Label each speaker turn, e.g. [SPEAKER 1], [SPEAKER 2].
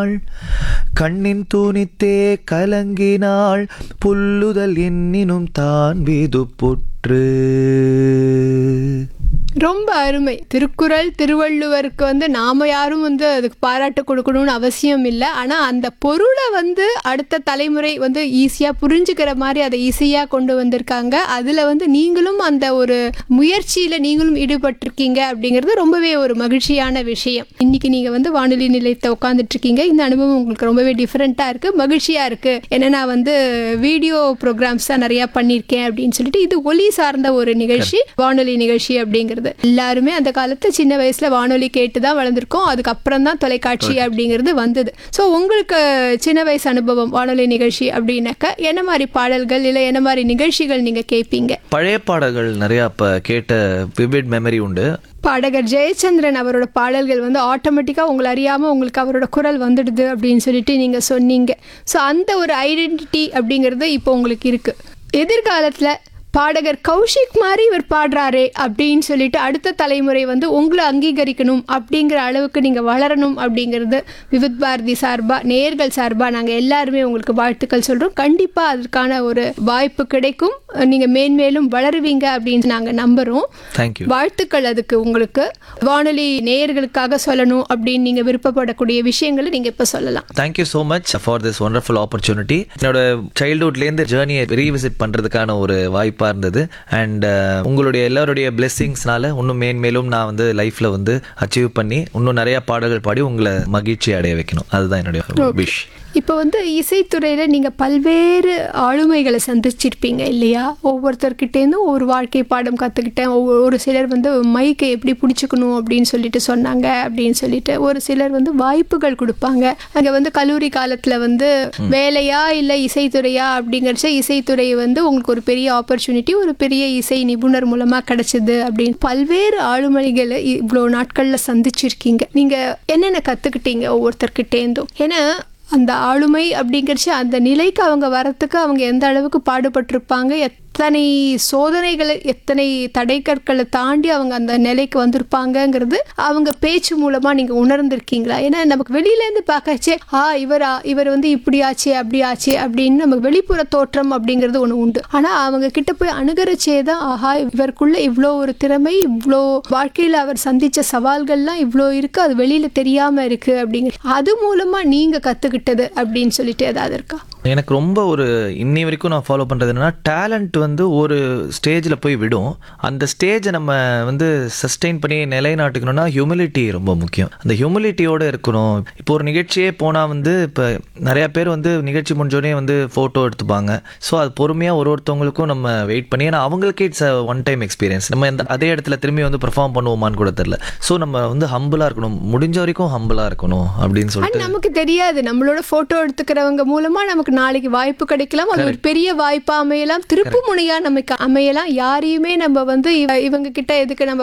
[SPEAKER 1] கலங்கினாள் கண்ணின் தூணித்தே கலங்கினாள் புல்லுதல் என்னினும் தான் வீது புற்று
[SPEAKER 2] ரொம்ப அருமை திருக்குறள் திருவள்ளுவருக்கு வந்து நாம யாரும் வந்து அதுக்கு பாராட்டு கொடுக்கணும்னு அவசியம் இல்லை ஆனா அந்த பொருளை வந்து அடுத்த தலைமுறை வந்து ஈஸியா புரிஞ்சுக்கிற மாதிரி அதை ஈஸியா கொண்டு வந்திருக்காங்க அதுல வந்து நீங்களும் அந்த ஒரு முயற்சியில நீங்களும் ஈடுபட்டிருக்கீங்க அப்படிங்கிறது ரொம்பவே ஒரு மகிழ்ச்சியான விஷயம் இன்னைக்கு நீங்க வந்து வானொலி நிலையத்தை உட்காந்துட்டு இருக்கீங்க இந்த அனுபவம் உங்களுக்கு ரொம்பவே டிஃப்ரெண்டா இருக்கு மகிழ்ச்சியா இருக்கு ஏன்னா நான் வந்து வீடியோ ப்ரோக்ராம்ஸ் தான் நிறைய பண்ணியிருக்கேன் அப்படின்னு சொல்லிட்டு இது ஒலி சார்ந்த ஒரு நிகழ்ச்சி வானொலி நிகழ்ச்சி அப்படிங்கிறது எல்லாருமே அந்த காலத்துல சின்ன வயசுல வானொலி கேட்டு தான் வளர்ந்துருக்கோம் அதுக்கப்புறம் தான் தொலைக்காட்சி அப்படிங்கிறது வந்தது ஸோ உங்களுக்கு சின்ன வயசு அனுபவம் வானொலி நிகழ்ச்சி அப்படின்னாக்க என்ன மாதிரி பாடல்கள் இல்லை என்ன மாதிரி நிகழ்ச்சிகள் நீங்க கேட்பீங்க
[SPEAKER 1] பழைய பாடல்கள் நிறைய அப்ப கேட்ட விவிட் மெமரி உண்டு
[SPEAKER 2] பாடகர் ஜெயச்சந்திரன் அவரோட பாடல்கள் வந்து ஆட்டோமேட்டிக்காக உங்களை அறியாமல் உங்களுக்கு அவரோட குரல் வந்துடுது அப்படின்னு சொல்லிட்டு நீங்கள் சொன்னீங்க ஸோ அந்த ஒரு ஐடென்டிட்டி அப்படிங்கிறது இப்போ உங்களுக்கு இருக்குது எதிர்காலத்தில் பாடகர் கௌஷிக் மாதிரி இவர் பாடுறாரே அப்படின்னு சொல்லிட்டு அடுத்த தலைமுறை வந்து உங்களை அங்கீகரிக்கணும் அப்படிங்கிற அளவுக்கு நீங்கள் வளரணும் அப்படிங்கிறது விவித் பாரதி சார்பாக நேர்கள் சார்பாக நாங்கள் எல்லாருமே உங்களுக்கு வாழ்த்துக்கள் சொல்கிறோம் கண்டிப்பாக அதற்கான ஒரு வாய்ப்பு கிடைக்கும் நீங்கள் மேன்மேலும் வளருவீங்க அப்படின்னு நாங்கள் நம்புகிறோம்
[SPEAKER 1] தேங்க்யூ
[SPEAKER 2] வாழ்த்துக்கள் அதுக்கு உங்களுக்கு வானொலி நேயர்களுக்காக சொல்லணும் அப்படின்னு நீங்க விருப்பப்படக்கூடிய விஷயங்களை நீங்க இப்ப சொல்லலாம்
[SPEAKER 1] thank you so much for this wonderful opportunity என்னோட சைல்ட்ஹுட்லேருந்து ஜேர்னியை ரீவிசிட் பண்ணுறதுக்கான ஒரு வாய்ப்பாக இருந்தது அண்ட் உங்களுடைய எல்லாருடைய பிளெஸ்ஸிங்ஸ்னால இன்னும் மேன்மேலும் நான் வந்து லைஃப்பில் வந்து அச்சீவ் பண்ணி இன்னும் நிறைய பாடல்கள் பாடி உங்களை மகிழ்ச்சி அடைய வைக்கணும் அதுதான் என்னுடைய விஷ்
[SPEAKER 2] இப்போ வந்து இசைத்துறையில் நீங்கள் பல்வேறு ஆளுமைகளை சந்திச்சிருப்பீங்க இல்லையா ஒவ்வொருத்தர்கிட்டேருந்தும் ஒரு வாழ்க்கை பாடம் கற்றுக்கிட்டேன் ஒரு சிலர் வந்து மைக்கை எப்படி பிடிச்சிக்கணும் அப்படின்னு சொல்லிட்டு சொன்னாங்க அப்படின்னு சொல்லிட்டு ஒரு சிலர் வந்து வாய்ப்புகள் கொடுப்பாங்க அங்கே வந்து கல்லூரி காலத்தில் வந்து வேலையா இல்லை இசைத்துறையா அப்படிங்கிறச்ச இசைத்துறை வந்து உங்களுக்கு ஒரு பெரிய ஆப்பர்ச்சுனிட்டி ஒரு பெரிய இசை நிபுணர் மூலமாக கிடைச்சது அப்படின்னு பல்வேறு ஆளுமைகளை இவ்வளோ நாட்களில் சந்திச்சிருக்கீங்க நீங்கள் என்னென்ன கற்றுக்கிட்டீங்க ஒவ்வொருத்தர்கிட்டேருந்தும் ஏன்னா அந்த ஆளுமை அப்படிங்கிறச்சு அந்த நிலைக்கு அவங்க வரத்துக்கு அவங்க எந்த அளவுக்கு பாடுபட்டிருப்பாங்க எத்தனை சோதனைகளை எத்தனை தடைக்கற்களை தாண்டி அவங்க அந்த நிலைக்கு வந்திருப்பாங்கங்கிறது அவங்க பேச்சு மூலமா நீங்க உணர்ந்திருக்கீங்களா ஏன்னா நமக்கு வெளியிலேருந்து பார்க்கச்சே ஆ இவரா இவர் வந்து இப்படி ஆச்சே அப்படி ஆச்சே அப்படின்னு நமக்கு வெளிப்புற தோற்றம் அப்படிங்கிறது ஒன்று உண்டு ஆனா அவங்க கிட்ட போய் அணுகிறச்சே தான் ஆஹா இவருக்குள்ள இவ்வளோ ஒரு திறமை இவ்வளோ வாழ்க்கையில் அவர் சந்திச்ச சவால்கள்லாம் இவ்வளோ இருக்கு அது வெளியில தெரியாம இருக்கு அப்படிங்கிற அது மூலமா நீங்க கத்துக்கிட்டது அப்படின்னு சொல்லிட்டு ஏதாவது இருக்கா
[SPEAKER 1] எனக்கு ரொம்ப ஒரு இன்னி வரைக்கும் நான் ஃபாலோ பண்ணுறது என்னன்னா டேலண்ட் வந்து ஒரு ஸ்டேஜில் போய் விடும் அந்த ஸ்டேஜை நம்ம வந்து சஸ்டெயின் பண்ணி நிலைநாட்டுக்கணும்னா ஹியூமிலிட்டி ரொம்ப முக்கியம் அந்த ஹியூமிலிட்டியோடு இருக்கணும் இப்போ ஒரு நிகழ்ச்சியே போனால் வந்து இப்போ நிறையா பேர் வந்து நிகழ்ச்சி முடிஞ்சோடனே வந்து ஃபோட்டோ எடுத்துப்பாங்க ஸோ அது பொறுமையாக ஒரு ஒருத்தவங்களுக்கும் நம்ம வெயிட் பண்ணி ஏன்னா அவங்களுக்கே இட்ஸ் ஒன் டைம் எக்ஸ்பீரியன்ஸ் நம்ம இந்த அதே இடத்துல திரும்பி வந்து பெர்ஃபார்ம் பண்ணுவோமான்னு கூட தெரில ஸோ நம்ம வந்து ஹம்பிளாக இருக்கணும் முடிஞ்ச வரைக்கும் ஹம்பிளாக இருக்கணும் அப்படின்னு
[SPEAKER 2] அது
[SPEAKER 1] சொல்லிட்டு
[SPEAKER 2] நமக்கு தெரியாது நம்மளோட போட்டோ எடுத்துக்கிறவங்க மூலமா நமக்கு நாளைக்கு வாய்ப்பு கிடைக்கலாம் அது ஒரு பெரிய வாய்ப்பா அமையலாம் திருப்பு முனையா நமக்கு அமையலாம் யாரையுமே நம்ம வந்து இவ- இவங்க கிட்ட எதுக்கு நம்ம